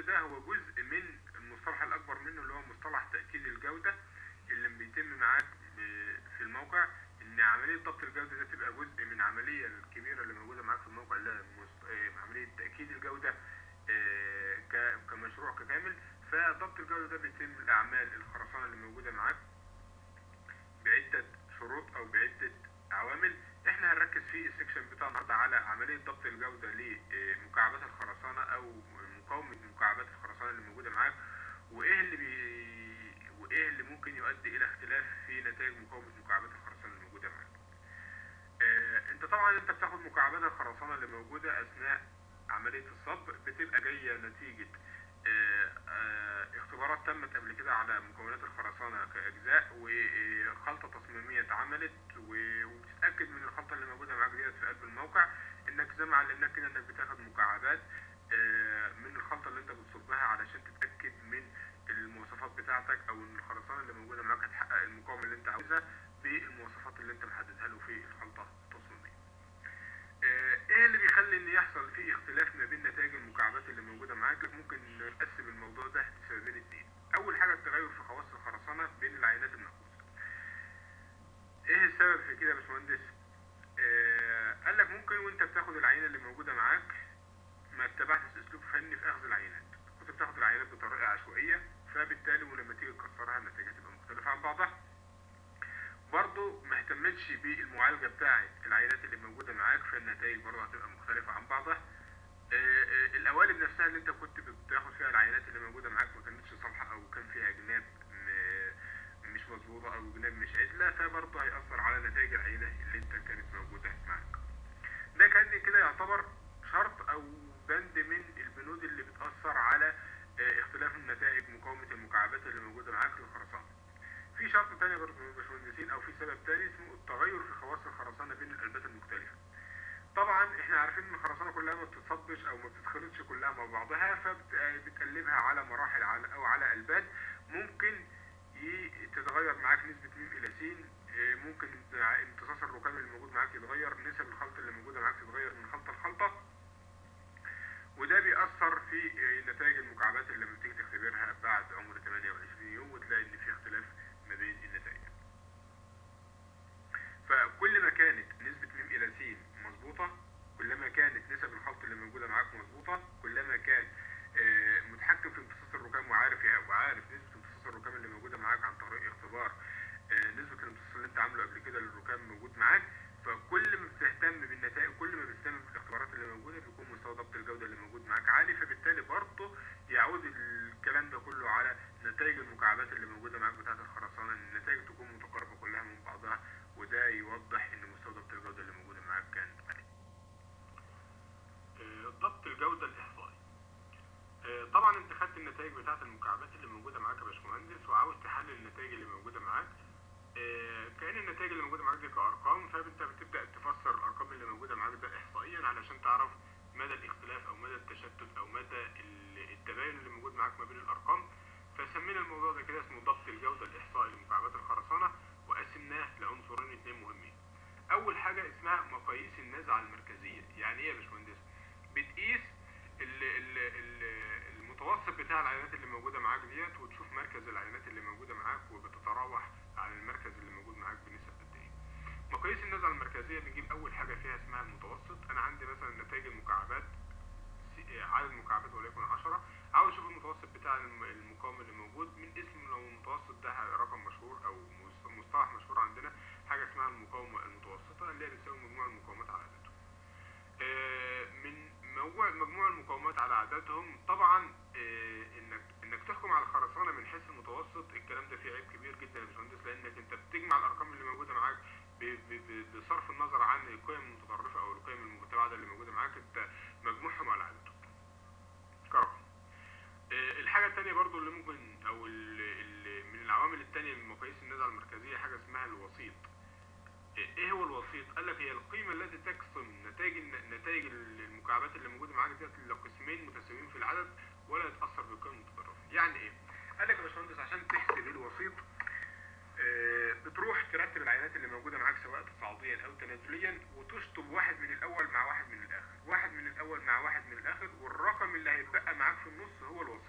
ده هو جزء من المصطلح الاكبر منه اللي هو مصطلح تاكيد الجوده اللي بيتم معاك ب- في الموقع ان عمليه ضبط الجوده ده تبقى جزء من العمليه الكبيره اللي موجوده معاك في الموقع اللي هي مست- آه، عمليه تاكيد الجوده آه، ك- كمشروع ككامل فضبط الجوده ده بيتم لاعمال الخرسانه اللي موجوده معاك بعده شروط او بعده عوامل احنا هنركز في السكشن بتاع النهارده على عمليه ضبط الجوده لمكعبات الخرسانه او مقاومه مكعبات الخرسانه اللي موجوده معاك وايه اللي بي وايه اللي ممكن يؤدي الى اختلاف في نتائج مقاومه مكعبات الخرسانه اللي موجوده معاك آه، انت طبعا انت بتاخد مكعبات الخرسانه اللي موجوده اثناء عمليه الصب بتبقى جايه نتيجه آه، آه، اختبارات تمت قبل كده على مكونات الخرسانه كاجزاء وخلطه تصميميه اتعملت و- وبتتاكد من الخلطه اللي موجوده معاك ديت في قلب الموقع انك زي ما علمناك كده انك بتاخد مكعبات آه، من الخلطه اللي انت بتصبها علشان تتاكد من المواصفات بتاعتك او ان الخرسانه اللي موجوده معاك هتحقق المقاومه اللي انت عاوزها بالمواصفات اللي انت محددها له في الخلطه التصميميه. آه، ايه اللي بيخلي ان يحصل في اختلاف ما بين نتائج المكعبات اللي موجوده معاك ممكن نقسم الموضوع ده لسببين اتنين اول حاجه التغير في خواص الخرسانه بين العينات المأخوذه ايه السبب في كده يا باشمهندس آه قال لك ممكن وانت بتاخد العينه اللي موجوده معاك ما اتبعتش اسلوب فني في اخذ العينات كنت بتاخد العينات بطريقه عشوائيه فبالتالي ولما تيجي تكسرها النتيجه تبقى مختلفه عن بعضها برضه ما اهتمتش بالمعالجه بتاعه العينات اللي موجوده معاك فالنتائج برضه هتبقى مختلفه عن بعضها آه، آه، القوالب نفسها اللي انت كنت بتاخد فيها العينات اللي موجوده معاك ما كانتش صالحه او كان فيها جناب م- مش مظبوطه او جناب مش عدله فبرضه هيأثر على نتائج العينه اللي انت كانت موجوده معاك ده كان كده يعتبر شرط او بند من البنود اللي بتأثر على آه، اختلاف النتائج مقاومه المكعبات اللي موجوده معاك للخرسانه في شرط تاني برضه يا باشمهندسين او في سبب تاني اسمه التغير في خواص الخرسانه بين القلبات المختلفه طبعا احنا عارفين ان الخرسانه كلها ما بتتصبش او ما بتتخلطش كلها مع بعضها فبتقلبها على مراحل على او على قلبات ممكن ي- تتغير معاك نسبه م الى س اه، ممكن امتصاص الركام اللي موجود معاك يتغير نسب الخلط اللي موجوده معاك تتغير من خلطه لخلطه وده بيأثر في اه، نتائج المكعبات اللي لما بتيجي تختبرها بعد عمر 28 يوم وتلاقي ان في اختلاف ما بين النتائج فكل ما كانت نسبة م إلى س مظبوطة كلما كانت نسب الخلط اللي موجودة معاك مظبوطة كلما كان آه، متحكم في امتصاص الركام وعارف وعارف نسبة امتصاص الركام اللي موجودة معاك عن طريق اختبار آه، نسبة الامتصاص اللي انت عامله قبل كده للركام موجود معاك فكل ما بتهتم بالنتائج كل ما بتهتم بالاختبارات اللي موجودة بيكون مستوى ضبط الجودة اللي موجود معاك عالي فبالتالي برضه يعود الكلام ده كله على نتائج المكعبات اللي موجودة معاك بتاعة الخرسانة ان النتائج تكون متقاربة كلها من بعضها وده يوضح ان مستوى ضبط الجودة اللي موجودة معاك كان عالي. آه، ضبط الجودة الإحصائي آه، طبعا انت خدت النتائج بتاعة المكعبات اللي موجودة معاك يا باشمهندس وعاوز تحلل النتائج اللي موجودة معاك آه، كأن النتائج اللي موجودة معاك دي كأرقام فانت بتبدأ تفسر الأرقام اللي موجودة معاك ده إحصائيا علشان تعرف مدى الاختلاف أو مدى التشتت أو مدى ال- التباين اللي موجود معاك ما بين الأرقام فسمينا الموضوع ده كده اسمه ضبط الجودة الإحصائي لمكعبات الخرسانة وقسمناه لعنصرين اتنين مهمين أول حاجة اسمها مقاييس النزعة المركزية يعني إيه يا باشمهندس؟ بتقيس ال ال ال المتوسط بتاع العينات اللي موجودة معاك ديت وتشوف مركز العينات اللي موجودة معاك وبتتراوح عن المركز اللي موجود معاك بنسب قد ايه. مقاييس النزعة المركزية بنجيب أول حاجة فيها اسمها المتوسط، أنا عندي مثلا نتائج المكعبات س- عدد مكعبات وليكن 10 عاوز اشوف المتوسط بتاع الم- المقاوم اللي موجود من اسم لو المتوسط ده رقم مشهور او مص- مصطلح مشهور عندنا حاجه اسمها المقاومه المتوسطه اللي هي بتساوي مجموع المقاومات على عددهم. آه، من مجموع مجموع المقاومات على عددهم طبعا آه، انك انك تحكم على الخرسانه من حيث المتوسط الكلام ده فيه عيب كبير جدا يا باشمهندس لانك انت بتجمع الارقام اللي موجوده معاك ب- ب- ب- بصرف النظر عن القيم المتطرفه او القيم المتباعده اللي موجوده معاك انت مجموعهم على عددهم كرقم آه، الحاجة التانية برضو اللي ممكن أو ال- ال- من العوامل التانية من مقاييس النزعة المركزية حاجة اسمها الوسيط آه، إيه هو الوسيط؟ قال لك هي القيمة التي تقسم نتائج الن- نتائج المكعبات اللي موجودة معاك ديت لقسمين متساويين في العدد ولا يتأثر بالقيم المتطرفة يعني إيه؟ قال لك يا باشمهندس عشان تحسب الوسيط آه، بتروح ترتب العينات اللي موجودة معاك سواء تصاعديا أو تنازليا وتشطب واحد من الأول مع واحد من الآخر واحد من الأول مع واحد من الآخر والرقم اللي هيتبقى معاك في النص هو الوسيط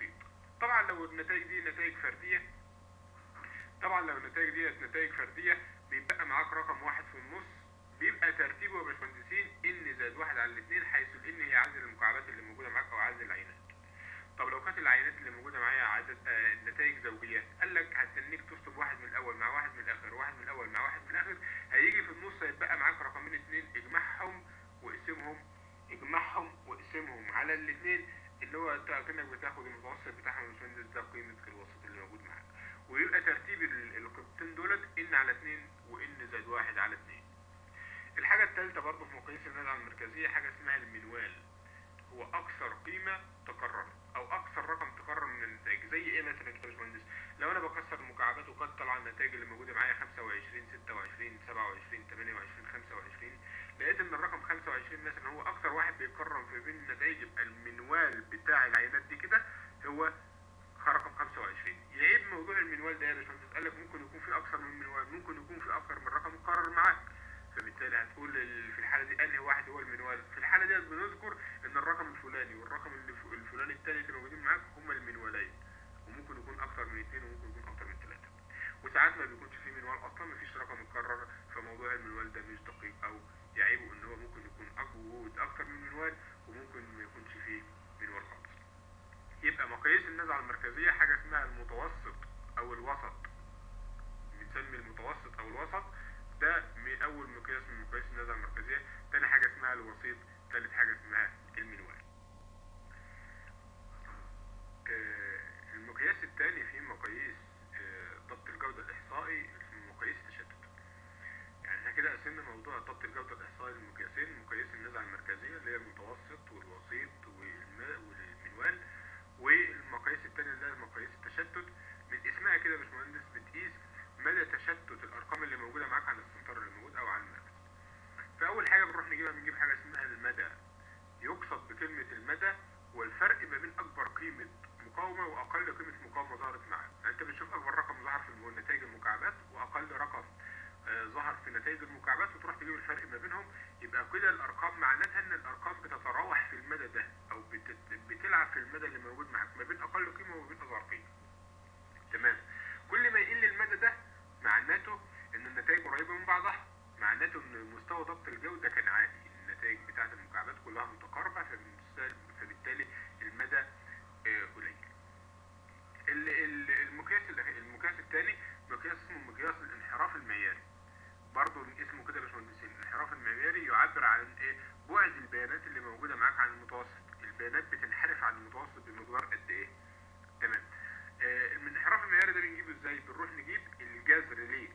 لو النتائج دي نتائج فرديه طبعا لو النتائج دي نتائج فرديه بيبقى معاك رقم واحد في النص بيبقى ترتيبه يا باشمهندسين ان زائد واحد على الاثنين حيث الان هي عدد المكعبات اللي موجوده معاك او عدد العينات طب لو كانت العينات اللي موجوده معايا عدد آه نتائج زوجيات قال لك هتنيك تشطب واحد من الاول مع واحد من الاخر واحد من الاول مع واحد من الاخر هيجي في النص هيتبقى معاك رقمين اتنين اجمعهم واقسمهم اجمعهم واقسمهم على الاثنين اللي هو انت كانك بتاخد المتوسط بتاعهم يا باشمهندس ده قيمه الوسط اللي موجود معاك ويبقى ترتيب ال- القيمتين دولت ان على اتنين وان زائد واحد على اتنين الحاجه الثالثه برضه في مقاييس النزعه المركزيه حاجه اسمها المنوال هو اكثر قيمه تكرر او اكثر رقم تكرر من النتائج زي ايه مثلا كده يا باشمهندس لو انا بكسر المكعبات وقد طلع النتائج اللي موجوده معايا 25 26 27 28 25 لقيت ان الرقم 25 مثلا هو اكثر واحد بيتكرر في بين النتائج يبقى المنوال بتاع العينات دي كده هو رقم 25 يعيب موضوع المنوال ده يا باشمهندس قال لك ممكن يكون في اكثر من منوال ممكن يكون في اكثر من رقم مكرر معاك فبالتالي هتقول ال- في الحاله دي انهي واحد هو المنوال في الحاله دي بنذكر ان الرقم الفلاني والرقم اللي ف- الفلاني التاني اللي موجودين معاك هما المنوالين وممكن يكون اكثر من اثنين وممكن يكون اكثر من ثلاثه وساعات ما بيكونش فيه منوال اصلا مفيش رقم مكرر فموضوع المنوال ده مش دقيق او يعيبه ان هو ممكن يكون أك- اكثر من منوال وممكن ما يكونش فيه منوال خالص يبقى مقاييس النزعه المركزيه حاجه اسمها المتوسط او الوسط بنسمي المتوسط او الوسط ده من اول مقياس من مقاييس النزعه المركزيه تاني حاجه اسمها الوسيط تالت حاجه اسمها المنوال آه، المقياس الثاني في مقاييس آه، ضبط الجودة الإحصائي اسمه مقاييس التشتت يعني احنا كده قسمنا موضوع ضبط الجودة الإحصائي لمقياسين مقاييس النزعة المركزية اللي هي المتوسط والوسيط والم- والمنوال والمقاييس الثانية اللي هي مقاييس التشتت من اسمها كده يا باشمهندس بتقيس مدى تشتت الأرقام اللي موجودة معاك على السنتر اللي موجود أو على المركز فأول حاجة بنروح نجيبها بنجيب حاجة اسمها المدى يقصد بكلمة المدى والفرق ما بين أكبر قيمة مقاومة وأقل قيمة مقاومة ظهرت معاك يعني أنت بتشوف أكبر رقم ظهر في نتائج المكعبات وأقل رقم آه، ظهر في نتائج المكعبات وتروح تجيب الفرق ما بينهم يبقى كده الأرقام معناتها إن الأرقام بتتراوح في المدى ده أو بتت- بتلعب في المدى اللي موجود معاك ما بين أقل قيمة وما بين أصغر قيمة تمام كل ما يقل المدى ده معناته ان النتائج قريبه من بعضها معناته ان مستوى ضبط الجوده كان عالي النتائج بتاعه المكعبات كلها متقاربه فبالتالي- فبالتالي المدى آه، قليل ال- ال- المقياس الأخ- المقياس الثاني مقياس اسمه مقياس الانحراف المعياري برضه اسمه كده يا باشمهندسين الانحراف المعياري يعبر عن ايه بعد البيانات اللي موجوده معاك عن المتوسط البيانات بتنحرف عن المتوسط بمقدار قد ايه تمام آه، الانحراف المعياري ده بنجيبه ازاي بنروح نجيب الجذر ليه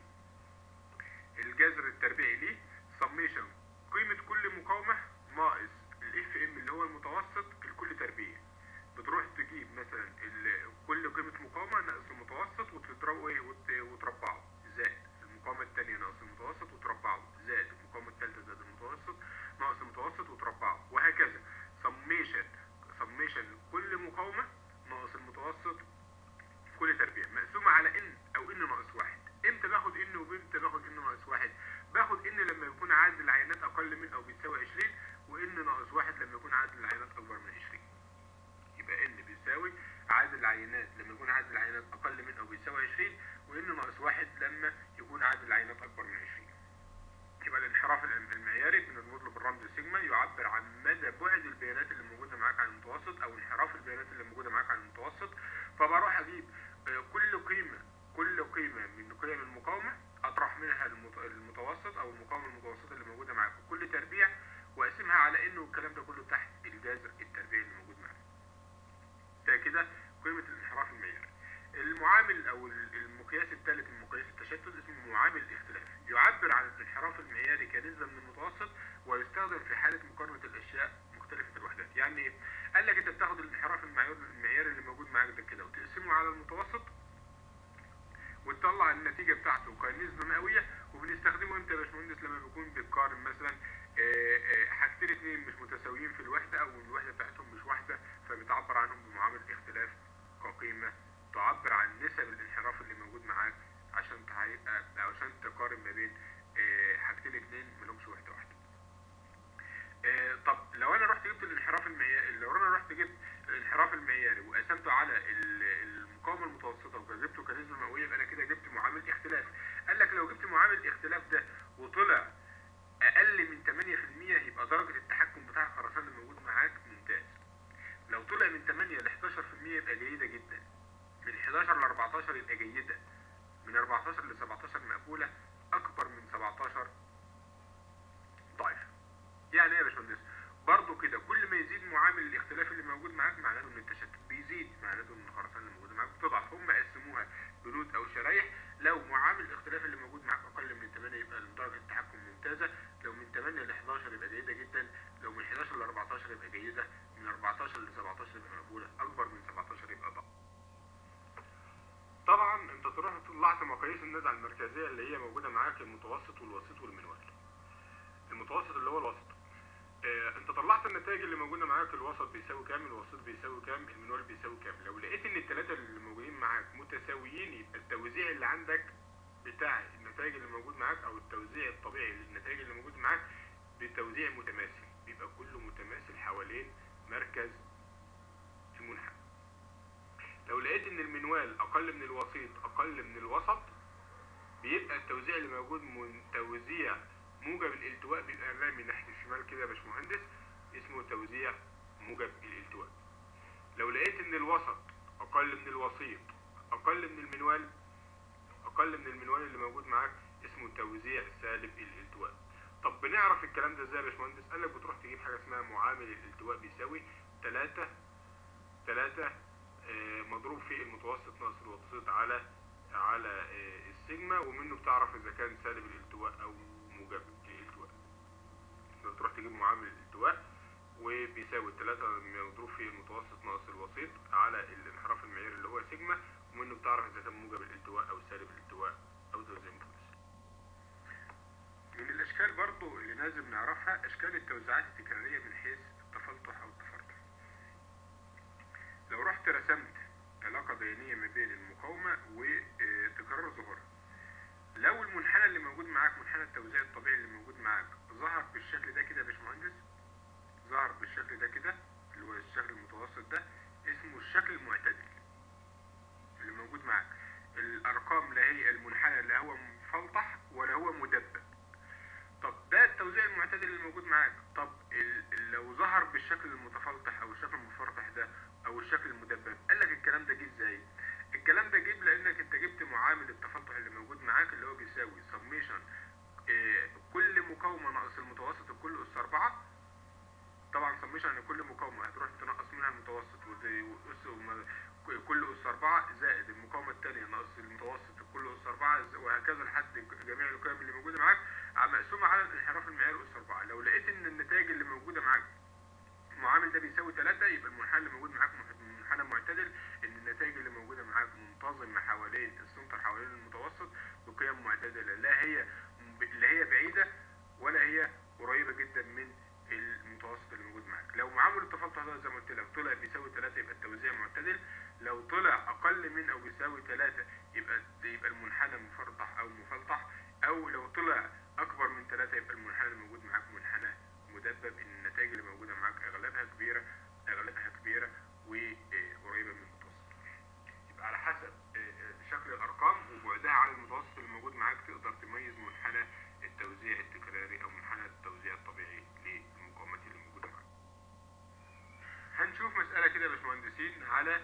الجذر التربيعي ليه سميشن قيمة كل مقاومة ناقص الاف ام اللي هو المتوسط الكل تربيع بتروح تجيب مثلا ال- كل قيمة مقاومة ناقص المتوسط وتضربه ايه وت- وتربعه زائد المقاومة التانية ناقص المتوسط وتربعه زائد المقاومة التالتة زائد المتوسط ناقص المتوسط وتربعه وهكذا سميشن سميشن كل مقاومة ناقص المتوسط في كل تربيع مقسومة على ان او ان ناقص واحد امتى باخد ان وامتى باخد ان ناقص واحد باخد ان لما يكون عدد العينات اقل من او بيساوي 20 وان ناقص واحد لما يكون عدد العينات اكبر من 20 يبقى ان بيساوي عدد العينات لما يكون عدد العينات اقل من او بيساوي 20 وان ناقص واحد لما يكون عدد العينات اكبر من 20 يبقى الانحراف العلم- المعياري بنربط له بالرمز سيجما يعبر عن مدى بعد البيانات اللي موجوده معاك عن المتوسط او انحراف البيانات اللي موجوده معاك عن المتوسط فبروح اجيب آه، كل قيمه كل قيمه من قيم المقاومه اطرح منها المت- المتوسط او المقاومه المتوسطه اللي موجوده معاك كل تربيع واقسمها على انه الكلام ده كله تحت الجذر التربيعي اللي موجود معاك ده كده قيمه الانحراف المعياري المعامل او المقياس الثالث من مقاييس التشتت اسمه معامل الاختلاف يعبر عن الانحراف المعياري كنسبة من المتوسط ويستخدم في حالة مقارنة الأشياء مختلفة الوحدات يعني ايه؟ قال لك انت بتاخد الانحراف المعياري المعياري اللي موجود معاك ده كده وتقسمه على المتوسط وتطلع النتيجة بتاعته كنسبة مئوية وبنستخدمه امتى يا باشمهندس لما بيكون بيقارن مثلا آه، آه، حاجتين اتنين مش متساويين في الوحدة او الوحدة بتاعتهم مش واحدة فبتعبر عنهم بمعامل اختلاف كقيمة تعبر عن نسب الانحراف اللي موجود معاك عشان تحقق او عشان تقارن ما بين آه، حاجتين اتنين ملهمش وحدة واحدة آه، طب لو انا رحت جبت الانحراف المعياري لو انا رحت جبت الانحراف المعياري وقسمته على ال- ل 17 مقبولة أكبر من 17 ضعيفة يعني ايه يا باشمهندس برضه كده كل ما يزيد معامل الاختلاف اللي موجود معاك معناته ان التشتت بيزيد معناته ان الخرسانه اللي موجوده معاك بتضعف هم قسموها بنود او شرايح لو معامل الاختلاف اللي موجود معاك اقل من 8 يبقى درجه التحكم ممتازه لو من 8 ل 11 يبقى جيده جدا لو من 11 ل 14 يبقى جيده من 14 ل 17 يبقى مقبوله اكبر من 17 يبقى ضعف طبعا انت تروح طلعت مقاييس النزعه المركزيه اللي هي موجوده معاك المتوسط والوسيط والمنوال المتوسط اللي هو الوسط آه، انت طلعت النتائج اللي موجوده معاك الوسط بيساوي كام الوسيط بيساوي كام المنوال بيساوي كام لو لقيت ان الثلاثه اللي موجودين معاك متساويين يبقى التوزيع اللي عندك بتاع النتائج اللي موجود معاك او التوزيع الطبيعي للنتائج اللي موجود معاك بتوزيع متماثل بيبقى كله متماثل حوالين مركز المنحنى لو لقيت ان المنوال اقل من الوسيط اقل من الوسط بيبقى التوزيع اللي موجود من توزيع موجب الالتواء بيبقى رامي ناحيه الشمال كده يا باشمهندس اسمه توزيع موجب الالتواء لو لقيت ان الوسط اقل من الوسيط اقل من المنوال اقل من المنوال اللي موجود معاك اسمه توزيع سالب الالتواء طب بنعرف الكلام ده ازاي يا باشمهندس قال لك بتروح تجيب حاجه اسمها معامل الالتواء بيساوي 3 3 مضروب في المتوسط ناقص الوسيط على على آه، السيجما ومنه بتعرف اذا كان سالب الالتواء او موجب الالتواء تروح تجيب معامل الالتواء وبيساوي 3 مضروب في المتوسط ناقص الوسيط على الانحراف المعياري اللي هو سيجما ومنه بتعرف اذا كان موجب الالتواء او سالب الالتواء او توزيع متوسط من الاشكال برضو اللي لازم نعرفها اشكال التوزيعات التكراريه من حيث التفلتح او التفرتح لو رحت رسمت علاقه بينيه ما بين المقاومه وتكرار ظهورها لو المنحنى اللي موجود معاك منحنى التوزيع الطبيعي اللي موجود معاك ظهر بالشكل ده كده يا باشمهندس ظهر بالشكل ده كده اللي هو الشكل المتوسط ده اسمه الشكل المعتدل اللي موجود معاك الارقام لا هي المنحنى لا هو مفلطح ولا هو مدبب طب ده التوزيع المعتدل اللي موجود معاك طب ال- لو ظهر بالشكل المتفلطح او الشكل المفرطح ده او الشكل المدبب قال لك الكلام ده جه ازاي الكلام ده جه لانك انت جبت معامل التفلطح اللي موجود معاك اللي هو بيساوي سميشن كل مقاومه ناقص المتوسط الكل اس 4 طبعا سميشن يعني كل مقاومه هتروح تنقص منها المتوسط وزي اس وما- كل اس 4 زائد المقاومه الثانيه ناقص المتوسط الكل اس 4 ز- وهكذا لحد جميع القيم اللي موجوده معاك ع- مقسومه على الانحراف المعياري اس 4 لو لقيت ان النتائج اللي موجوده معاك المعامل ده بيساوي 3 يبقى المنحنى اللي موجود معاك مح- منحنى معتدل ان النتائج اللي موجوده معاك منتظمه حوالين السنتر حوالين المتوسط بقيم معتدله لا هي ب- لا هي بعيده ولا هي قريبه جدا من المتوسط اللي موجود معاك لو معامل التفلتح ده زي ما قلت لك طلع بيساوي 3 يبقى التوزيع معتدل لو طلع اقل من او بيساوي 3 يبقى يبقى المنحنى مفرطح او مفلطح او لو طلع اكبر من 3 يبقى المنحنى اللي موجود معاك منحنى مدبب ان النتائج اللي موجوده معاك اغلبها كبيره اغلبها كبيره وقريبه من المتوسط يبقى على حسب آه، آه، شكل الارقام وبعدها عن المتوسط اللي موجود معاك تقدر تميز منحنى التوزيع التكراري او منحنى التوزيع الطبيعي للمقاومات اللي موجوده معاك هنشوف مسألة كده يا باشمهندسين على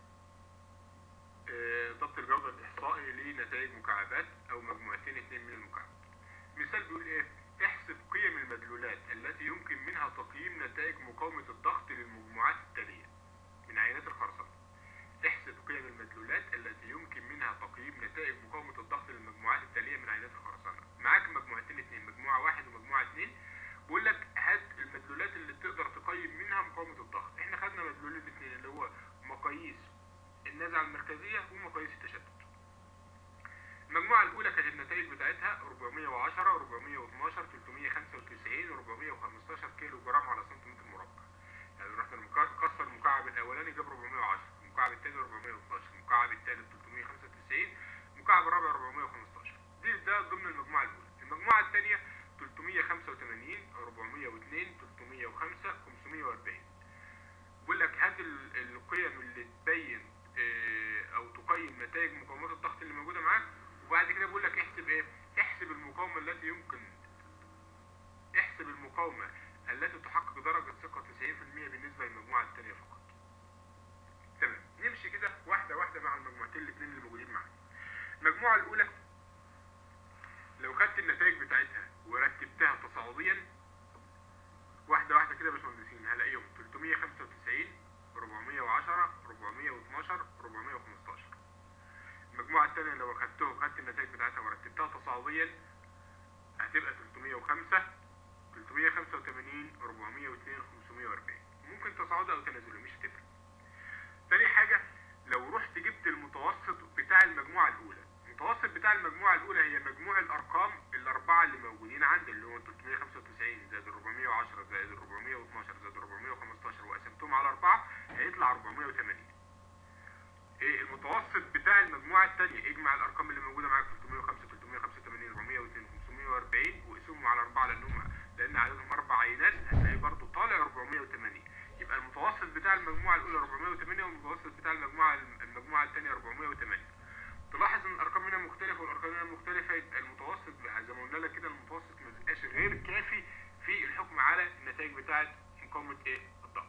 آه، ضبط الجودة الإحصائي لنتائج مكعبات أو مجموعتين اتنين من المكعبات. مثال بيقول إيه؟ احسب قيم المدلولات التي يمكن منها تقييم نتائج مقاومة الضغط للمجموعات التالية من عينات الخرسانة. احسب قيم المدلولات التي يمكن منها تقييم نتائج مقاومة الضغط للمجموعات التالية من عينات الخرسانة. معاك مجموعتين اتنين، مجموعة واحد ومجموعة اتنين. بيقول لك هات المدلولات اللي تقدر تقيم منها مقاومة الضغط. احنا خدنا مدلولين اتنين اللي هو مقاييس النزعة المركزية ومقاييس التشتت. المجموعة الأولى كانت النتائج بتاعتها 410 412 395 415 كيلو جرام على سنتيمتر مربع. يعني رحنا نكسر المكعب الأولاني جاب 410 المكعب الثاني 412 المكعب الثالث 395 المكعب الرابع 415 دي ده ضمن المجموعة الأولى. المجموعة الثانية 385 402 305 540 بيقول لك هات ال- القيم اللي تبين آه، او تقيم نتائج مقاومات الضغط اللي موجوده معاك وبعد كده بيقول لك احسب ايه احسب المقاومه التي يمكن احسب المقاومه التي تحقق درجه ثقه 90% بالنسبه للمجموعه الثانيه فقط تمام نمشي كده واحده واحده مع المجموعتين الاثنين اللي موجودين معانا المجموعه الاولى النتائج بتاعتها ورتبتها تصاعديا هتبقى 305 385 402 540 ممكن تصاعدي او تنازلي مش هتفرق تاني حاجة لو رحت جبت المتوسط بتاع المجموعة الأولى المتوسط بتاع المجموعة الأولى هي مجموع الأرقام الأربعة اللي موجودين عندي اللي هو 395 زائد 410 زائد 412 زائد 415 وقسمتهم على أربعة هيطلع 480 إيه المتوسط بتاع المجموعة التانية اجمع الأرقام اللي موجودة معاك 305 385 402 540 واقسمهم على أربعة لأنهم لأن عددهم أربع عينات هتلاقي برضه طالع 480 يبقى المتوسط بتاع المجموعة الأولى 408 والمتوسط بتاع المجموعة المجموعة الثانية 408 تلاحظ ان الارقام هنا مختلفة والارقام هنا مختلفة يبقى المتوسط بقى زي ما قلنا لك كده المتوسط ما بيبقاش غير كافي في الحكم على النتائج بتاعة مقاومة ايه؟ الضغط.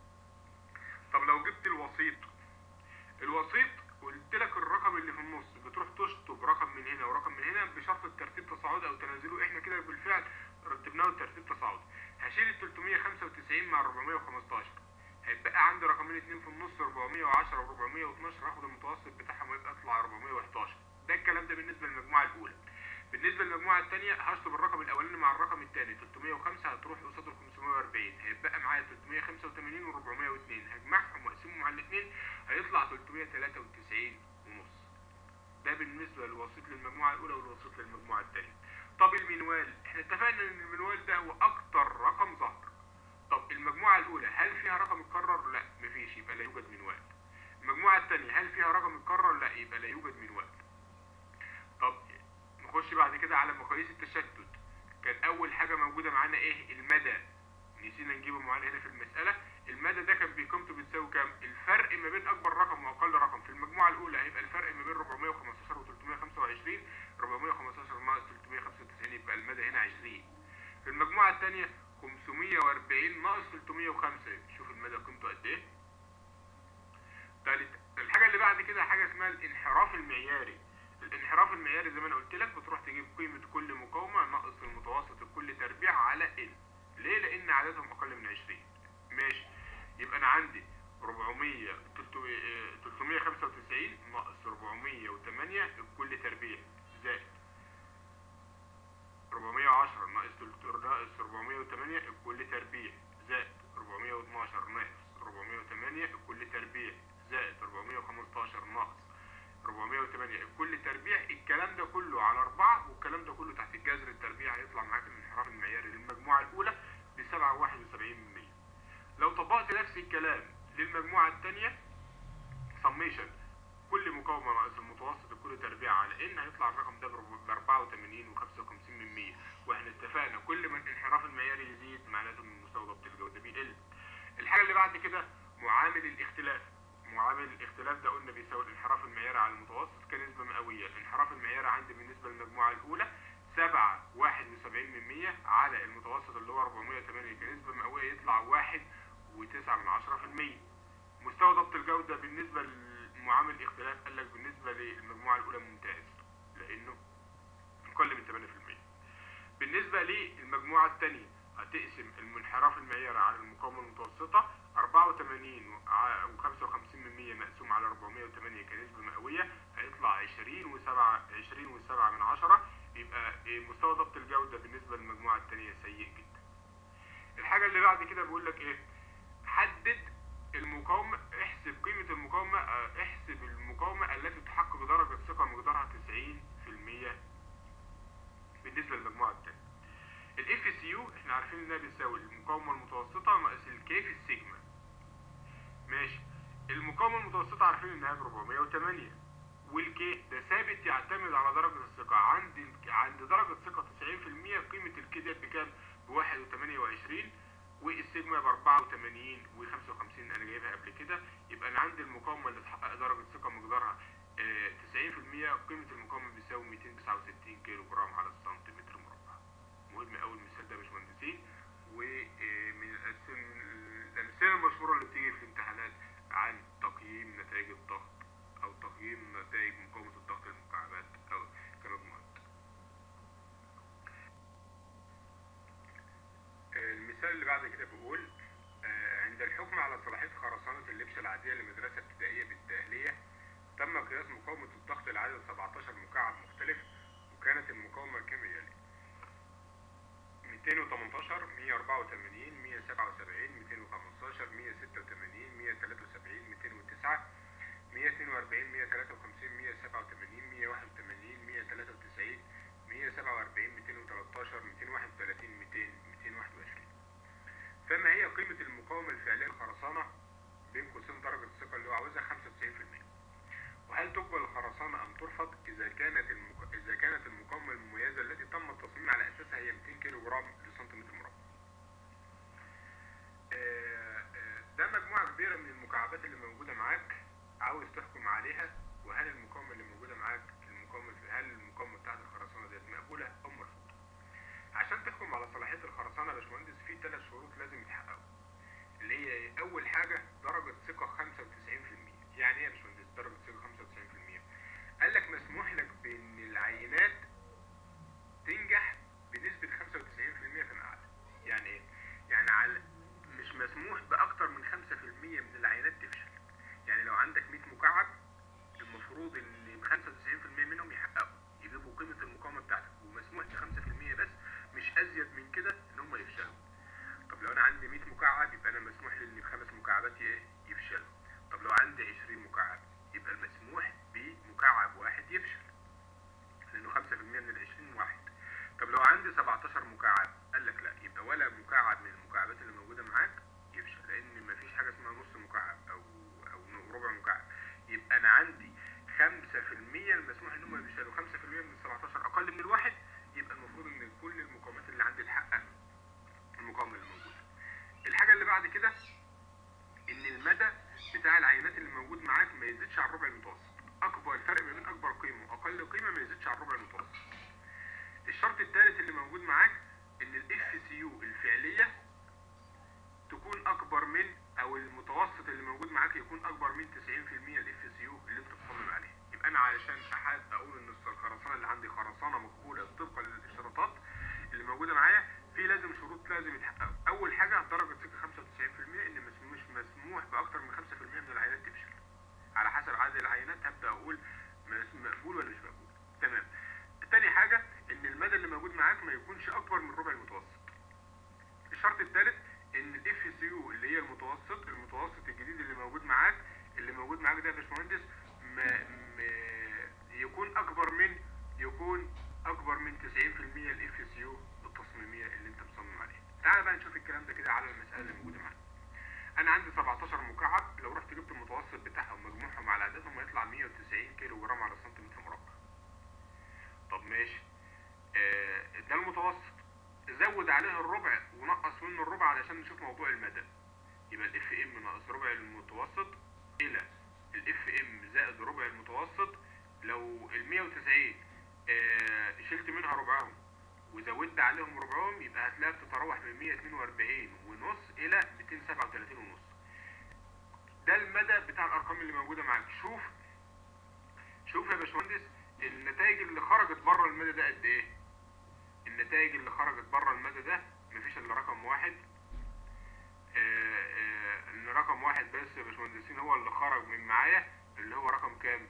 طب لو جبت الوسيط الوسيط قلت لك الرقم اللي في النص بتروح تشطب رقم من هنا ورقم من هنا بشرط الترتيب تصاعدي او تنازلي احنا كده بالفعل رتبناه الترتيب تصاعدي هشيل ال 395 مع 415 هيبقى عندي رقمين اتنين في النص 410 و 412 هاخد المتوسط بتاعهم ويبقى يطلع 411 ده الكلام ده بالنسبه للمجموعه الاولى بالنسبه للمجموعه الثانيه هشطب الرقم الاولاني مع الرقم الثاني 305 هتروح قصاد ال 540 هيبقى معايا 385 و 402 هجمعهم واقسمهم على الاثنين هيطلع 393 ونص ده بالنسبه للوسيط للمجموعه الاولى والوسيط للمجموعه الثانيه طب المنوال احنا اتفقنا ان المنوال ده هو اكتر رقم ظهر طب المجموعة الأولى هل فيها رقم اتكرر؟ لا مفيش يبقى لا يوجد منوال. المجموعة الثانية هل فيها رقم اتكرر؟ لا يبقى لا يوجد منوال. طب نخش بعد كده على مقاييس التشتت. كان أول حاجة موجودة معانا إيه؟ المدى. نسينا نجيبه معانا هنا في المسألة. المدى ده كان بقيمته بتساوي كام؟ الفرق ما بين أكبر رقم وأقل رقم. في المجموعة الأولى هيبقى الفرق ما بين 415 و 325 415 ناقص 395 يبقى المدى هنا 20. في المجموعة الثانية 540 ناقص 305 شوف المدى قيمته قد ايه تالت الحاجة اللي بعد كده حاجة اسمها الانحراف المعياري الانحراف المعياري زي ما انا قلت لك بتروح تجيب قيمة كل مقاومة ناقص المتوسط الكل تربيع على ال ليه لان عددهم اقل من 20 ماشي يبقى انا عندي 400 395 ناقص 408 الكل تربيع زائد 410 ناقص ناقص 408 الكل تربيع زائد 412 ناقص 408 الكل تربيع زائد 415 ناقص 408 الكل تربيع الكلام ده كله على 4 والكلام ده كله تحت الجذر التربيع هيطلع معاك الانحراف المعياري للمجموعة الأولى ب 7.71% لو طبقت نفس الكلام للمجموعة الثانية سميشن كل مقاومة ناقص المتوسط الكل تربيع على ان هيطلع الرقم ده ب 84 و55 من 100 واحنا اتفقنا كل ما الانحراف المعياري يزيد معناته ان مستوى ضبط الجودة بيقل. الحاجة اللي بعد كده معامل الاختلاف. معامل الاختلاف ده قلنا بيساوي الانحراف المعياري على المتوسط كنسبة مئوية، الانحراف المعياري عندي بالنسبة للمجموعة الأولى 7 71 من 100 على المتوسط اللي هو 408 كنسبة مئوية يطلع 1 و9 من 10%. مستوى ضبط الجودة بالنسبة لمعامل الاختلاف قال لك بالنسبة للمجموعة الأولى ممتاز لأنه أقل من 8%. بالنسبة للمجموعة الثانية هتقسم المنحراف المعياري على المقاومة المتوسطة 84 و55 من 100 مقسوم على 408 كنسبة مئوية هيطلع 20 و7 20 و7 من 10 يبقى مستوى ضبط الجودة بالنسبة للمجموعة الثانية سيء جدا. الحاجة اللي بعد كده بيقول لك ايه؟ حدد المقاومة احسب قيمة المقاومة احسب المقاومة التي تحقق درجة ثقة مقدارها 90% بالنسبة للمجموعة الثانية. الاف سي يو احنا عارفين انها بتساوي المقاومة المتوسطة ناقص الكي في السيجما. ماشي. المقاومة المتوسطة عارفين انها ب 408 والكي ده ثابت يعتمد على درجة الثقة عند عند درجة ثقة 90% قيمة الكي ديت بكام؟ ب 1.28 والسيجما ب 84 و55 انا جايبها قبل كده يبقى انا عندي المقاومة اللي تحقق درجة ثقة مقدارها اه 90% قيمة المقاومة بتساوي 269 كيلو جرام على السنتيمتر مربع. مهم قوي المثال ده يا باشمهندسين ومن الامثله المشهوره اللي بتيجي في الامتحانات عن تقييم نتائج الضغط او تقييم نتائج مقاومه الضغط للمكعبات او كمجموعات المثال اللي بعد كده بيقول عند الحكم على صلاحيه خرسانه اللبشه العاديه لمدرسه ابتدائيه بالتاهليه تم قياس مقاومة الضغط لعدد 17 مكعب مختلف وكانت المقاومة كما يلي 218 184 177 215 186 173 209 142 153 187 181 193 147 213 231 200 221 فما هي قيمة المقاومة الفعلية للخرسانة بين قوسين درجة الثقة اللي هو عاوزها 95% وهل تقبل الخرسانة أم ترفض إذا كانت المك... إذا كانت المقاومة المميزة التي تم التصميم على أساسها هي 200 كيلو جرام لسنتيمتر مربع آه، آه، ده مجموعة كبيرة من المكعبات اللي موجودة معاك عاوز تحكم عليها وهل المقاومة اللي موجودة معاك المقاومة هل المقاومة بتاعت الخرسانة ديت مقبولة أو مرفوضة عشان تحكم على صلاحية الخرسانة يا باشمهندس في ثلاث شروط لازم يتحققوا اللي هي إيه؟ أول حاجة درجة ثقة 95% يعني إيه يا باشمهندس درجة ثقة 95% قال لك مسموح لك بإن العينات تنجح بنسبة 95% فيما أعلى يعني إيه؟ يعني على مش مسموح بأكتر من 5% من العينات تفشل يعني لو عندك 100 مكعب المفروض ان 95% منهم يحققوا يجيبوا قيمة المقاومة بتاعتك ومسموح ب 5% بس مش ازيد من كده ان هم يفشلوا طب لو انا عندي 100 مكعب يبقى انا مسموح لي ان خمس مكعبات ايه يفشلوا طب لو عندي 20 مكعب يبقى المسموح بمكعب واحد يفشل لانه 5% من ال 20 واحد طب لو عندي 17 مكعب قال لك لا يبقى ولا مكعب من المكعبات اللي موجودة معاك يفشل لان مفيش حاجة اسمها نص مكعب او او ربع مكعب يبقى انا عندي 5% المسموح ان هم يفشلوا 5% من ال 17 اقل من الواحد يبقى المفروض ان كل المقاومات اللي عندي تحقق المقاومه اللي موجوده الحاجه اللي بعد كده ان المدى بتاع العينات اللي موجود معاك ما يزيدش عن الربع المتوسط اكبر الفرق ما بين اكبر قيمه واقل قيمه ما يزيدش عن الربع المتوسط الشرط الثالث اللي موجود معاك ان الاف سي يو الفعليه تكون اكبر من او المتوسط اللي موجود معاك يكون اكبر من 90% الاف سي يو اللي انت بتصمم عليه يبقى انا علشان احد اقول ان الخرسانه اللي عندي خرسانه مقبوله طبقا للاشتراطات اللي موجوده معايا في لازم شروط لازم يتحققوا اول حاجه درجه ثقه 95% ان مش مش مسموح باكتر من 5% من العينات تفشل على حسب عدد العينات هبدا اقول مس- مقبول ولا مش مقبول تمام تاني حاجه ان المدى اللي موجود معاك ما يكونش اكبر من ربع المتوسط الشرط الثالث ان الاف سي يو اللي هي المتوسط المتوسط الجديد اللي موجود معاك اللي موجود معاك ده يا باشمهندس ما ما يكون اكبر من يكون اكبر من 90% الاف سي يو التصميميه اللي انت مصمم عليها تعال بقى نشوف الكلام ده كده على المساله اللي موجوده معاك انا عندي 17 مكعب لو رحت جبت المتوسط بتاعهم مجموعهم على عددهم هيطلع 190 كيلو جرام على سنتيمتر مربع طب ماشي آه، ده المتوسط زود عليه الربع ونقص منه الربع علشان نشوف موضوع المدى يبقى الاف ام ناقص ربع المتوسط الى الاف ام زائد ربع المتوسط لو ال 190 آه، شلت منها ربعهم وزودت عليهم ربعهم يبقى هتلاقيها بتتراوح من 142 ونص الى 237 ونص ده المدى بتاع الارقام اللي موجوده معاك شوف شوف يا باشمهندس النتائج اللي خرجت بره المدى ده قد ايه النتائج اللي خرجت بره المدى ده مفيش الا رقم واحد آه، آه، ان رقم واحد بس يا باشمهندسين هو اللي خرج من معايا اللي هو رقم كام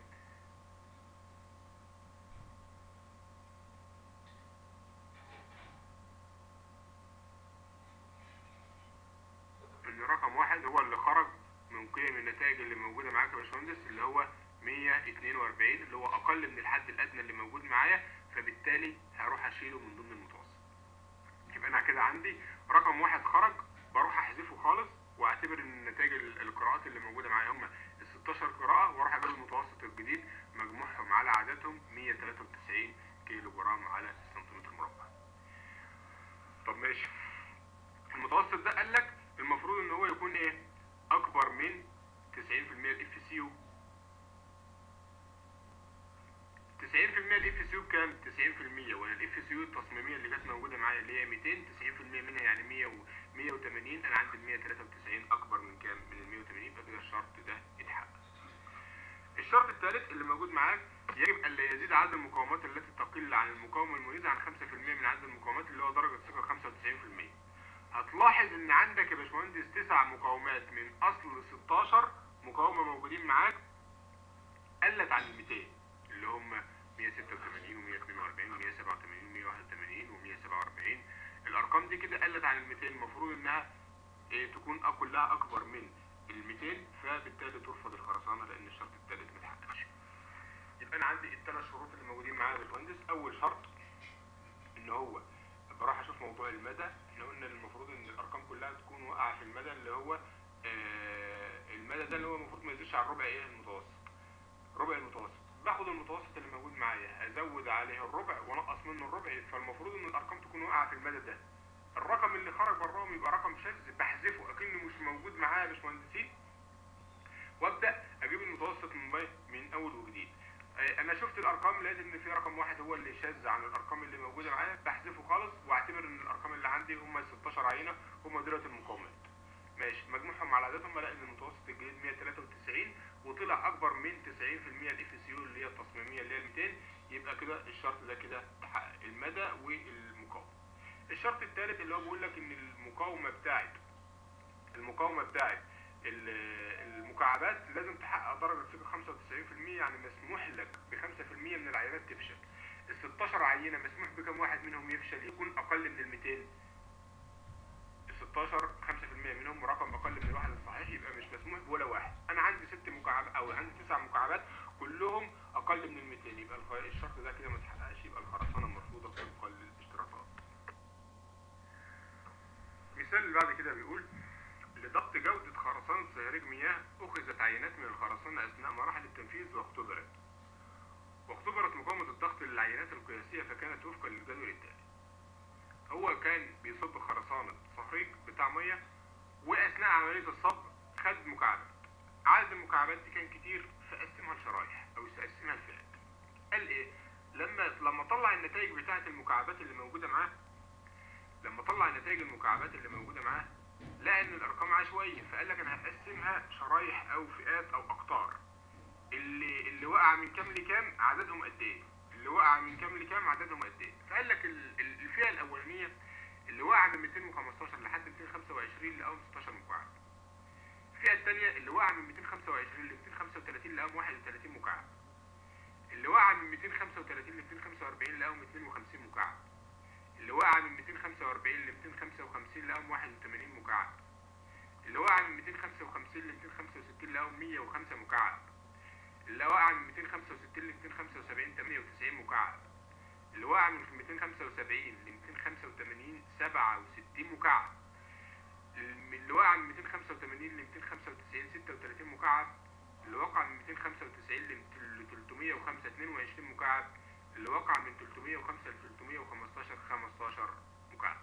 ان رقم واحد هو اللي خرج من قيم النتائج اللي موجوده معاك يا باشمهندس اللي هو 142 اللي هو اقل من الحد الادنى اللي موجود معايا فبالتالي هروح اشيله من ضمن المتوسط يبقى انا كده عندي رقم واحد خرج بروح احذفه خالص واعتبر ان نتائج ال- القراءات اللي موجوده معايا هم ال 16 قراءه واروح اجيب المتوسط الجديد مجموعهم على عددهم 193 كيلو جرام على سنتيمتر مربع طب ماشي المتوسط ده قال لك المفروض ان هو يكون ايه اكبر من 90% الاف سي يو 90% الاف سي يو بكام 90% وانا الاف سي يو التصميميه اللي كانت موجوده معايا اللي هي 200 90% منها يعني 100 و 180 انا عندي ال 193 اكبر من كام من ال 180 يبقى كده الشرط ده اتحقق الشرط الثالث اللي موجود معاك يجب الا يزيد عدد المقاومات التي تقل عن المقاومه المميزه عن 5% من عدد المقاومات اللي هو درجه ثقه 95% هتلاحظ ان عندك يا باشمهندس تسع مقاومات من اصل 16 مقاومه موجودين معاك قلت عن ال 200 اللي هم 186 و142 و187 و181 و147 الارقام دي كده قلت عن ال 200 المفروض انها إيه تكون أ- كلها اكبر من ال 200 فبالتالي ترفض الخرسانه لان الشرط الثالث ما اتحققش يبقى انا عندي الثلاث شروط اللي موجودين معايا يا باشمهندس اول شرط ان هو بروح اشوف موضوع المدى احنا قلنا المفروض ان الارقام كلها تكون واقعه في المدى اللي هو آه المدى ده اللي هو المفروض ما يزيدش عن ربع ايه المتوسط ربع المتوسط باخد المتوسط اللي موجود معايا ازود عليه الربع وانقص منه الربع فالمفروض ان الارقام تكون واقعه في المدى ده الرقم اللي خرج براهم يبقى رقم شاذ بحذفه اكنه مش موجود معايا يا باشمهندسين وابدا اجيب المتوسط من بي- من اول وجديد آه، انا شفت الارقام لقيت ان في رقم واحد هو اللي شاذ عن الارقام اللي موجوده معايا بحذفه خالص واعتبر ان الارقام اللي عندي هم ال 16 عينه هم دولت المقاومات ماشي مجموعهم على عددهم الاقي ان المتوسط الجديد 193 وطلع اكبر من 90% الاف اس يو اللي هي التصميميه اللي هي ال 200 يبقى كده الشرط ده كده تحقق المدى والمقاومه الشرط الثالث اللي هو بيقول لك ان المقاومه بتاعت المقاومه بتاعت ال- المكعبات لازم تحقق درجه ثقه 95% يعني مسموح لك ب 5% من العينات تفشل ال 16 عينه مسموح بكم واحد منهم يفشل يكون اقل من ال 200 ال 16 5% منهم رقم اقل من الواحد الصحيح يبقى مش مسموح بولا واحد انا عندي ست مكعبات او عندي تسع مكعبات كلهم اقل من ال 200 يبقى الخ- الشرط ده كده ما اتحققش يبقى الخرسانه مرفوضه طبقا للاشتراطات مثال اللي بعد كده بيقول لضبط جودة خرسانة سياريج مياه أخذت عينات من الخرسانة أثناء مراحل التنفيذ واختبرت واختبرت مقاومة الضغط للعينات القياسية فكانت وفقا للجدول التالي هو كان بيصب خرسانة صفيق بتاع مية وأثناء عملية الصب خد مكعبات عدد المكعبات دي كان كتير فقسمها لشرايح أو قسمها لفئات قال إيه لما لما طلع النتائج بتاعة المكعبات اللي موجودة معاه لما طلع نتائج المكعبات اللي موجودة معاه لقى ان الارقام عشوائيه فقال لك انا هقسمها شرايح او فئات او اقطار اللي اللي وقع من كام لكام عددهم قد ايه اللي وقع من كام لكام عددهم قد ايه فقال لك ال- ال- الفئه الاولانيه اللي وقع من 215 لحد 225 لقاهم 16 مكعب الفئه الثانيه اللي وقع من 225 ل 235 لقاهم 31 مكعب اللي وقع من 235 ل 245 لقاهم 52 مكعب اللي وقع من 245 ل 255 لقاهم 81 مكعب اللي وقع من 255 ل 265 لقاهم 105 مكعب اللي وقع من 265 ل 275 98 مكعب اللي وقع من 275 ل 285 67 مكعب اللي وقع من 285 ل 295 36 مكعب اللي وقع من 295 ل 305 22 مكعب اللي وقع من 305 ل 315 15 مكعب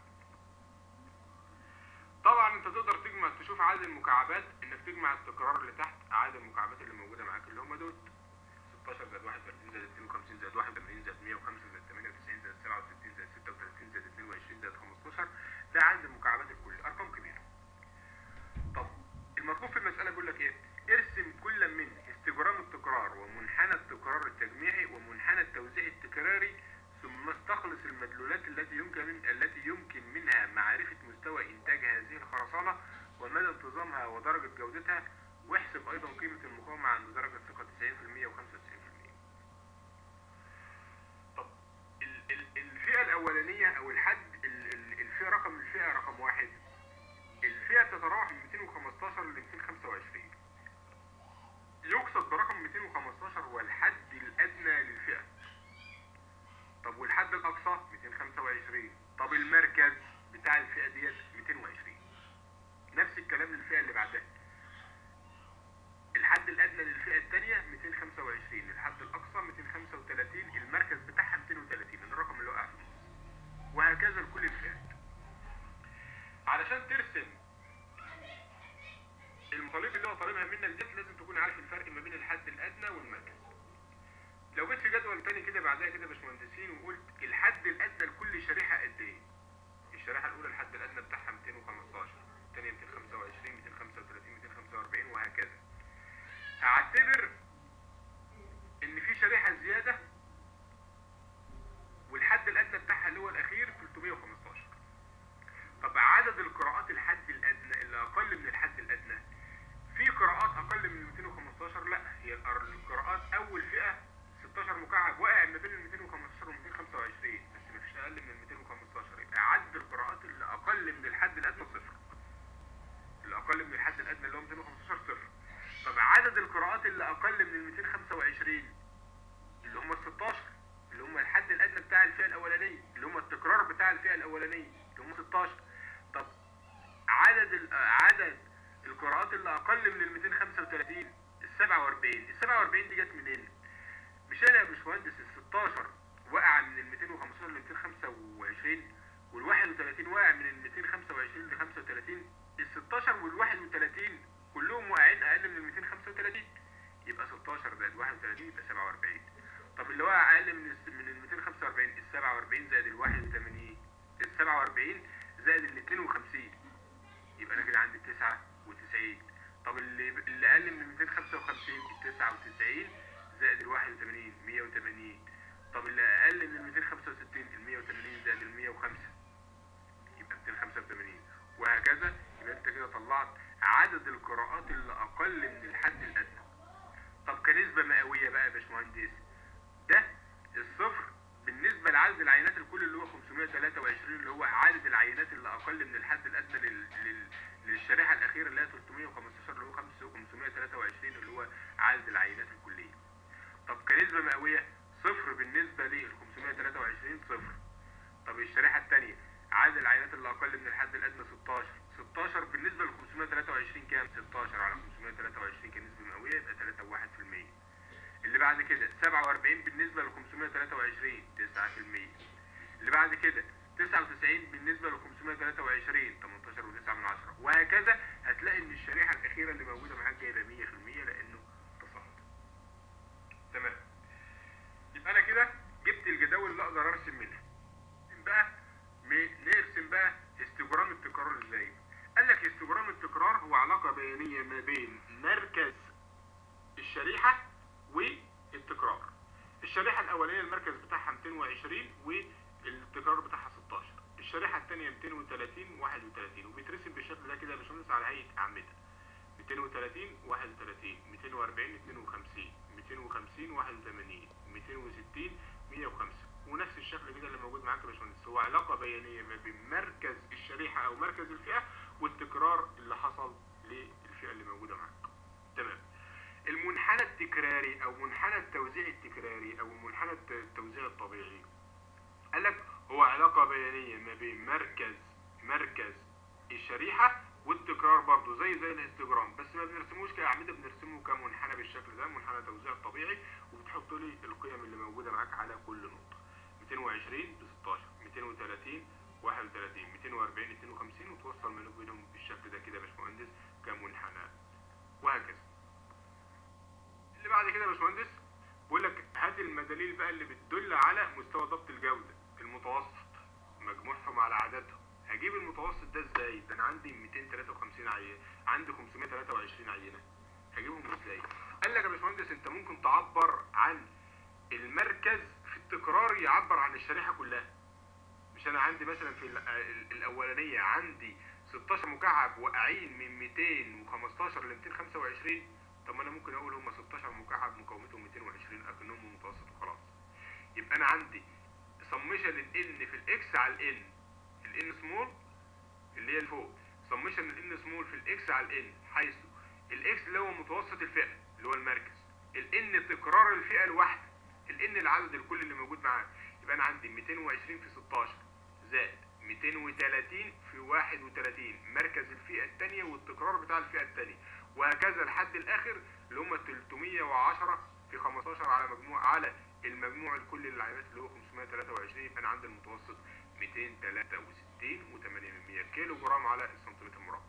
طبعا انت تقدر تجمع تشوف عدد المكعبات انك تجمع التكرار اللي تحت عدد المكعبات اللي موجوده معاك اللي هم دول 16 زائد 31 زائد 52 زائد 81 زائد 105 زائد 98 زائد 67 زائد 36 زائد 22 زائد 15 ده عدد المكعبات الكل ارقام كبيره طب المطلوب في المساله بيقول لك ايه ارسم كل من استجرام التكرار ومنحنى التكرار التجميعي ومنحنى التوزيع التكراري ثم استخلص المدلولات التي يمكن من التي يمكن منها معرفة مستوى إنتاج هذه الخرسانة ومدى انتظامها ودرجة جودتها واحسب أيضا قيمة المقاومة عند درجة ثقة 90% و 95% طب ال- ال- الفئة الأولانية أو الحد ال- ال- الفئة رقم الفئة رقم واحد الفئة بتتراوح من 215 ل 225 يقصد برقم 215 هو الحد الأدنى للفئة طب والحد الأقصى 225 طب المركز بتاع الفئة ديت 220 نفس الكلام للفئة اللي بعدها الحد الأدنى للفئة الثانية 225 الحد الأقصى 235 المركز بتاعها 230 الرقم اللي وقع في النص وهكذا لكل الفئات علشان ترسم المطالب اللي هو طالبها منك ديت لازم تكون عارف الفرق ما بين الحد الأدنى والمركز لو جيت في جدول تاني كده بعدها كده يا باشمهندسين وقلت الحد الادنى لكل شريحه قد ايه؟ الشريحه الاولى الحد الادنى بتاعها 215 الثانيه 225 235 245 وهكذا هعتبر ان في شريحه زياده والحد الادنى بتاعها اللي هو الاخير 315 طب عدد القراءات الحد الادنى اللي اقل من الحد الادنى في قراءات اقل من 215 لا هي القر- القراءات اول اقل من الحد الادنى اللي هو 215 صفر طب عدد القراءات اللي اقل من ال 225 اللي هم ال 16 اللي هم الحد الادنى بتاع الفئه الاولانيه اللي هم التكرار بتاع الفئه الاولانيه اللي هم 16 طب عدد ال- عدد القراءات اللي اقل من ال 235 ال 47 ال 47 دي جت منين؟ مش انا يا باشمهندس ال 16 وقع من ال 215 ل 225 وال 31 واقع من ال 225 ل 35 ال 16 وال 31 كلهم واقعين اقل من ال 235 يبقى 16 زائد 31 يبقى 47 طب اللي وقع اقل من ال من ال 245 ال 47 زائد ال 81 ال 47 زائد ال 52 يبقى انا كده عندي 99 طب اللي اللي اقل من 255 ال 99 زائد ال 81 180 طب اللي اقل من 265 ال 180 زائد ال 105 يبقى 285 وهكذا يبقى انت كده طلعت عدد القراءات اللي اقل من الحد الادنى طب كنسبة مئوية بقى يا باشمهندس ده الصفر بالنسبة لعدد العينات الكل اللي هو 523 اللي هو عدد العينات اللي أقل من الحد الأدنى لل... لل... للشريحة الأخيرة اللي هي 315 اللي هو 523 اللي هو عدد العينات الكلية. طب كنسبة مئوية صفر بالنسبة لل 523 صفر. طب الشريحة الثانية عدد العينات اللي أقل من الحد الأدنى 16 16 بالنسبة ل 523 كام؟ 16 على 523 كنسبة مئوية يبقى 3.1% اللي بعد كده 47 بالنسبة ل 523 9% اللي بعد كده 99 بالنسبة ل 523 18 و9 من 10 وهكذا هتلاقي ان الشريحة الأخيرة اللي موجودة معاك جايبة 100% لأنه تصاعد تمام يبقى أنا كده جبت الجداول اللي أقدر أرسم منها نرسم بقى م- نرسم بقى استجرام التكرار ازاي قال لك استجرام التكرار هو علاقة بيانية ما بين مركز الشريحة والتكرار الشريحة الأولانية المركز بتاعها 220 والتكرار بتاعها 16 الشريحة الثانية 230 31 وبيترسم بالشكل ده كده يا باشمهندس على هيئة أعمدة 230 31 240 52 250 81 260 105 ونفس الشكل كده اللي موجود معاك يا باشمهندس هو علاقة بيانية ما بين مركز الشريحة أو مركز الفئة والتكرار اللي حصل للفئة اللي موجودة معاك تمام المنحنى التكراري او منحنى التوزيع التكراري او منحنى الت- التوزيع الطبيعي قال لك هو علاقة بيانية ما بين مركز مركز الشريحة والتكرار برضو زي زي الاستجرام بس ما بنرسموش كأعمدة بنرسمه كمنحنى بالشكل ده منحنى توزيع طبيعي وبتحط لي القيم اللي موجودة معاك على كل نقطة 220 ل 16 230 31 240 52 وتوصل ما بينهم بالشكل ده كده يا باشمهندس كمنحنى وهكذا اللي بعد كده يا باشمهندس بيقول لك هات المداليل بقى اللي بتدل على مستوى ضبط الجودة المتوسط مجموعهم على عددهم هجيب المتوسط ده ازاي ده انا عندي 253 عينة عندي 523 عينة هجيبهم ازاي قال لك يا باشمهندس انت ممكن تعبر عن المركز في التكرار يعبر عن الشريحة كلها مش انا عندي مثلا في ال- ال- الاولانية عندي 16 مكعب واقعين من 215 ل 225 طب ما انا ممكن اقول هم 16 مكعب مقاومتهم 220 اكنهم متوسط وخلاص يبقى انا عندي سمشن الان في الاكس على الان الان سمول اللي هي اللي فوق سمشن الان سمول في الاكس على الان حيث الاكس اللي هو متوسط الفئه اللي هو المركز الان تكرار الفئه الواحده الان العدد الكلي اللي موجود معاه يبقى انا عندي 220 في 16 زائد 230 في 31 مركز الفئه الثانيه والتكرار بتاع الفئه الثانيه وهكذا لحد الاخر اللي هم 310 في 15 على مجموع على المجموع الكلي للعينات اللي هو 523 يبقى انا عندي المتوسط 263 و800 كيلو جرام على السنتيمتر مربع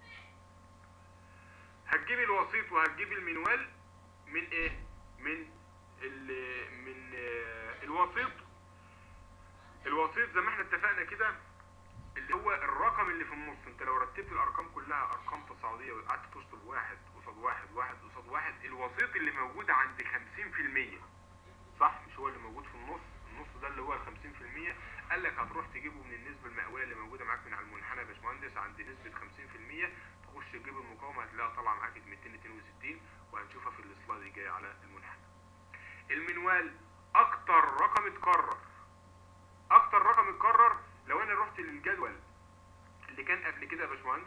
هتجيب الوسيط وهتجيب المنوال من ايه من ال من آه، الوسيط الوسيط زي ما احنا اتفقنا كده اللي هو الرقم اللي في النص انت لو رتبت الارقام كلها ارقام تصاعديه وقعدت تشطب واحد قصاد واحد واحد قصاد واحد الوسيط اللي موجود عند 50% صح مش هو اللي موجود في النص النص ده اللي هو ال 50% قال لك هتروح تجيبه من النسبه المئويه اللي موجوده معاك من على المنحنى يا باشمهندس عند نسبه 50% تخش تجيب المقاومه هتلاقيها طالعه معاك 262 وهنشوفها في السلايد الجاي على المنحنى المنوال اكتر رقم اتكرر اكتر رقم اتكرر لو انا رحت للجدول اللي كان قبل كده يا باشمهندس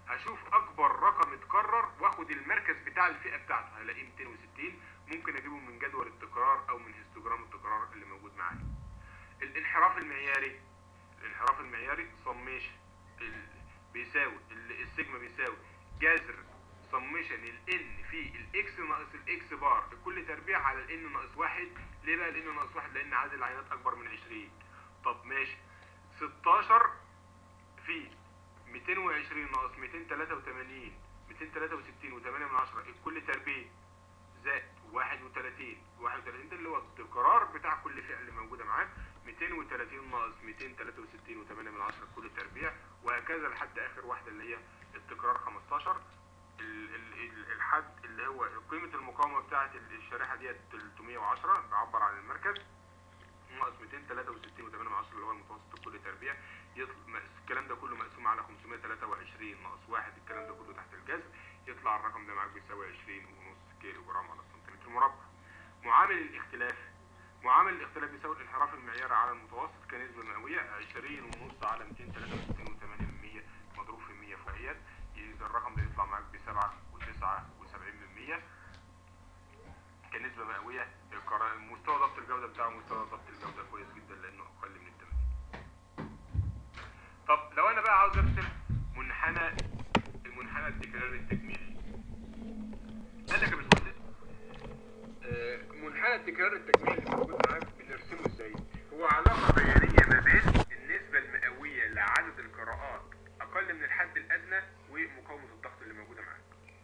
هشوف اكبر رقم اتكرر واخد المركز بتاع الفئه بتاعته هلاقيه 260 ممكن اجيبه من جدول التكرار او من هيستوجرام التكرار اللي موجود معايا الانحراف المعياري الانحراف المعياري صميشن بيساوي السيجما بيساوي جذر سميشن الان في الاكس ناقص الاكس بار بكل تربيع على الان ناقص واحد ليه بقى الان ناقص واحد لان عدد العينات اكبر من 20 طب ماشي 16 في 220 ناقص 283 263 و8 من 10 الكل تربيع زائد 31 31 ده اللي هو التكرار بتاع كل فئه اللي موجوده معاك 230 ناقص 263 و8 من 10 كل تربيع وهكذا لحد اخر واحده اللي هي التكرار 15 ال- ال- الحد اللي هو قيمه المقاومه بتاعه الشريحه ديت 310 بعبر عن المركز ناقص 263 و8 من 10 اللي هو المتوسط كل تربيع يطلع مقس- الكلام ده كله مقسوم على 523 ناقص واحد الكلام ده كله تحت الجذر يطلع الرقم ده معاك بيساوي 20 ونص كيلو جرام على السنتيمتر مربع معامل الاختلاف معامل الاختلاف بيساوي الانحراف المعياري على المتوسط كنسبة مئوية 20 ونص على 263 و8 من 100 مضروب في 100 فوقيات يبقى الرقم ده يطلع معاك ب 7 و79 من 100 كنسبة مئوية القرا- مستوى ضبط الجودة بتاعه مستوى ضبط الجودة كويس جدا لأنه أقل من التمانين طب لو أنا بقى عاوز أرسم منحنى المنحنى التكراري التجميعي قال لك يا باشمهندس آه، منحنى التكرار التجميعي اللي موجود معاك بنرسمه ازاي؟ هو علاقة بيانية ما بين النسبة المئوية لعدد القراءات أقل من الحد الأدنى ومقاومة الضغط اللي موجودة معاك.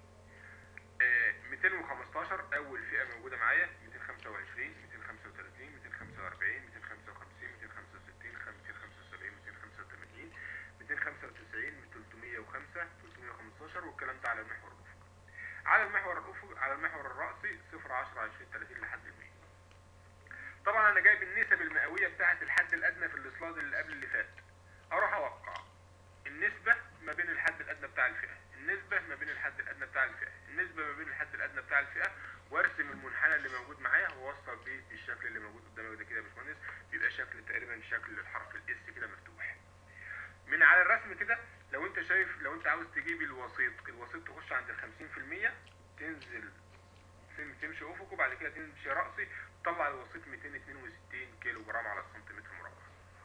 آه، 215 أول فئة موجودة معايا 225 235 245 255 265 275 285 295 305 315 والكلام ده على المحور الأفقي. على المحور الافقي على المحور الرأسي 0 10 20 30 لحد ال 100 طبعا انا جايب النسب المئويه بتاعه الحد الادنى في السلايد اللي قبل اللي فات اروح اوقع النسبه ما بين الحد الادنى بتاع الفئه النسبه ما بين الحد الادنى بتاع الفئه النسبه ما بين الحد الادنى بتاع الفئه وارسم المنحنى اللي موجود معايا واوصل بيه بالشكل اللي موجود قدامك ده كده يا باشمهندس بيبقى شكل تقريبا شكل الحرف الاس كده مفتوح من على الرسم كده لو انت شايف لو انت عاوز تجيب الوسيط الوسيط تخش عند ال 50% تنزل تم- تمشي افق وبعد كده تمشي رأسي تطلع الوسيط 262 كيلو جرام على السنتيمتر مربع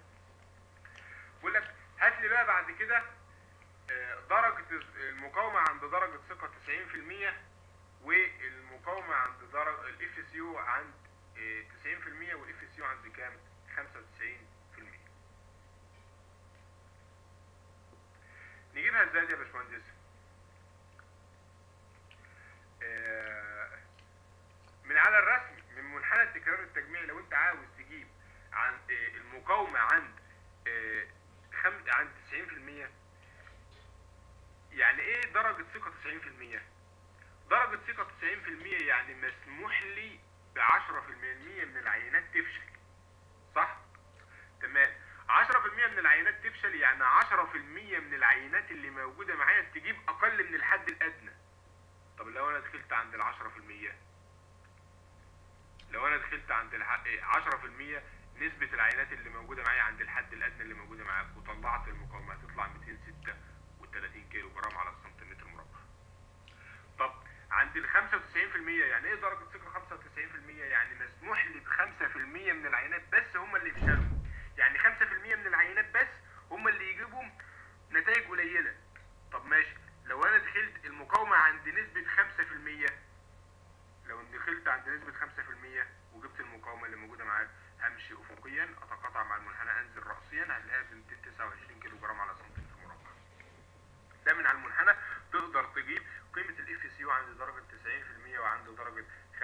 بقول لك هات لي بقى بعد كده آه، درجة المقاومة عند درجة ثقة 90% والمقاومة عند درجة الاف اس يو عند آه، 90% والاف اس يو عند كام؟ 95% نجيبها ازاي دي يا باشمهندس؟ آه، من على الرسم من منحنى التكرار التجميعي لو انت عاوز تجيب عن آه، المقاومة عند آه، خم... عند 90% يعني ايه درجة ثقة 90%؟ درجة ثقة 90% يعني مسموح لي ب 10% من العينات تفشل صح؟ تمام 10% من العينات تفشل يعني 10% من العينات اللي موجودة معايا تجيب أقل من الحد الأدنى طب لو أنا دخلت عند ال 10% لو أنا دخلت عند الح... إيه، 10% نسبة العينات اللي موجودة معايا عند الحد الأدنى اللي موجودة معاك وطلعت المقاومة هتطلع 236 كيلو جرام على السنتيمتر مربع طب عند ال 95% يعني ايه درجة ثقة 95% يعني مسموح لي ب 5% من العينات بس هم اللي يفشلوا يعني 5% من العينات بس هم اللي يجيبوا نتائج قليلة طب ماشي لو انا دخلت المقاومة عند نسبة 5% لو دخلت عند نسبة 5% وجبت المقاومة اللي موجودة معاك همشي افقيا اتقاطع مع المنحنى انزل رأسيا هتلاقيها ب 229 كيلو جرام على سنتيمتر مربع ده من على المنحنى تقدر تجيب قيمة الاف سي يو عند درجة 90% وعند درجة 95%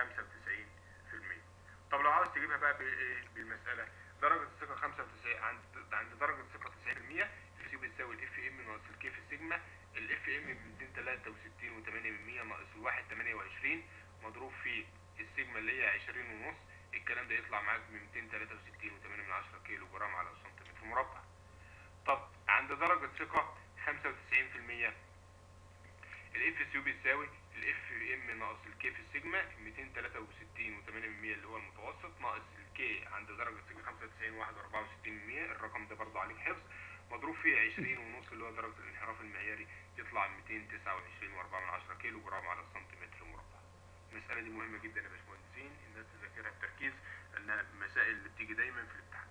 طب لو عاوز تجيبها بقى بايه بالمسألة درجة الثقة 95 عند عند درجة الثقة 90% الاف سي بتساوي الاف ام ناقص الكي في السيجما الاف ام ب 263 و8 من 100 ناقص الواحد 28 مضروب في السيجما اللي هي 20 ونص الكلام ده يطلع معاك ب 263 و8 من 10 كيلو جرام على سنتيمتر مربع طب عند درجة ثقة 95% الاف اس يو بيساوي الاف ام ناقص الكي في السيجما 263 و8 اللي هو المتوسط ناقص الكي عند درجة ثقة 95 1 64 الرقم ده برضه عليه حفظ مضروب فيه 20 ونص اللي هو درجة الانحراف المعياري يطلع 229 و4 من 10 كيلو جرام على السنتيمتر مربع المسألة دي مهمة جدا يا باشمهندسين الناس تذاكرها بتركيز لأنها مسائل اللي بتيجي دايما في الامتحان